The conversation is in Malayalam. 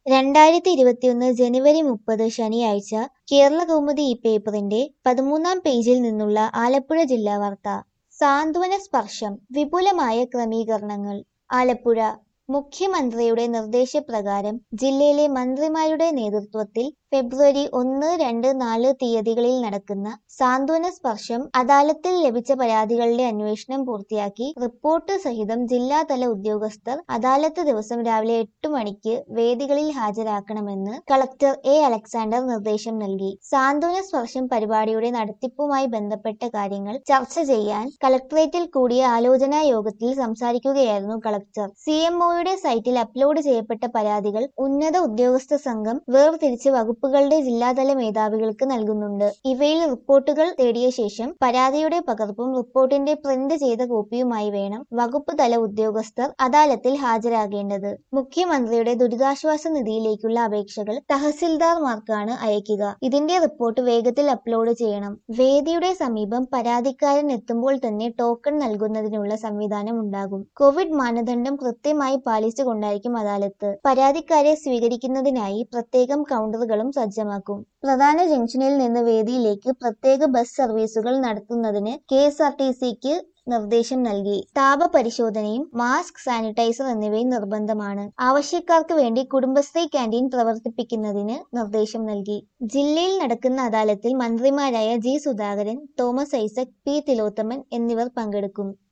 രണ്ടായിരത്തി ഇരുപത്തിയൊന്ന് ജനുവരി മുപ്പത് ശനിയാഴ്ച കേരളകൗമുദി ഈ പേപ്പറിന്റെ പതിമൂന്നാം പേജിൽ നിന്നുള്ള ആലപ്പുഴ ജില്ലാ വാർത്ത സാന്ത്വന സ്പർശം വിപുലമായ ക്രമീകരണങ്ങൾ ആലപ്പുഴ മുഖ്യമന്ത്രിയുടെ നിർദ്ദേശപ്രകാരം ജില്ലയിലെ മന്ത്രിമാരുടെ നേതൃത്വത്തിൽ ഫെബ്രുവരി ഒന്ന് രണ്ട് നാല് തീയതികളിൽ നടക്കുന്ന സാന്ത്വന സ്പർശം അദാലത്തിൽ ലഭിച്ച പരാതികളുടെ അന്വേഷണം പൂർത്തിയാക്കി റിപ്പോർട്ട് സഹിതം ജില്ലാതല ഉദ്യോഗസ്ഥർ അദാലത്ത് ദിവസം രാവിലെ എട്ട് മണിക്ക് വേദികളിൽ ഹാജരാക്കണമെന്ന് കളക്ടർ എ അലക്സാണ്ടർ നിർദ്ദേശം നൽകി സാന്ത്വന സ്പർശം പരിപാടിയുടെ നടത്തിപ്പുമായി ബന്ധപ്പെട്ട കാര്യങ്ങൾ ചർച്ച ചെയ്യാൻ കളക്ടറേറ്റിൽ കൂടിയ ആലോചനാ യോഗത്തിൽ സംസാരിക്കുകയായിരുന്നു കളക്ടർ സി എംഒയുടെ സൈറ്റിൽ അപ്ലോഡ് ചെയ്യപ്പെട്ട പരാതികൾ ഉന്നത ഉദ്യോഗസ്ഥ സംഘം വേർതിരിച്ച് വകുപ്പുകളുടെ ജില്ലാതല മേധാവികൾക്ക് നൽകുന്നുണ്ട് ഇവയിൽ റിപ്പോർട്ടുകൾ തേടിയ ശേഷം പരാതിയുടെ പകർപ്പും റിപ്പോർട്ടിന്റെ പ്രിന്റ് ചെയ്ത കോപ്പിയുമായി വേണം വകുപ്പ് തല ഉദ്യോഗസ്ഥർ അദാലത്തിൽ ഹാജരാകേണ്ടത് മുഖ്യമന്ത്രിയുടെ ദുരിതാശ്വാസ നിധിയിലേക്കുള്ള അപേക്ഷകൾ തഹസിൽദാർമാർക്കാണ് അയക്കുക ഇതിന്റെ റിപ്പോർട്ട് വേഗത്തിൽ അപ്ലോഡ് ചെയ്യണം വേദിയുടെ സമീപം പരാതിക്കാരൻ എത്തുമ്പോൾ തന്നെ ടോക്കൺ നൽകുന്നതിനുള്ള സംവിധാനം ഉണ്ടാകും കോവിഡ് മാനദണ്ഡം കൃത്യമായി പാലിച്ചുകൊണ്ടായിരിക്കും അദാലത്ത് പരാതിക്കാരെ സ്വീകരിക്കുന്നതിനായി പ്രത്യേകം കൗണ്ടറുകളും സജ്ജമാക്കും പ്രധാന ജംഗ്ഷനിൽ നിന്ന് വേദിയിലേക്ക് പ്രത്യേക ബസ് സർവീസുകൾ നടത്തുന്നതിന് കെ എസ് ആർ ടി സിക്ക് നിർദ്ദേശം നൽകി താപ പരിശോധനയും മാസ്ക് സാനിറ്റൈസർ എന്നിവയും നിർബന്ധമാണ് ആവശ്യക്കാർക്ക് വേണ്ടി കുടുംബശ്രീ ക്യാൻറ്റീൻ പ്രവർത്തിപ്പിക്കുന്നതിന് നിർദ്ദേശം നൽകി ജില്ലയിൽ നടക്കുന്ന അദാലത്തിൽ മന്ത്രിമാരായ ജി സുധാകരൻ തോമസ് ഐസക് പി തിലോത്തമൻ എന്നിവർ പങ്കെടുക്കും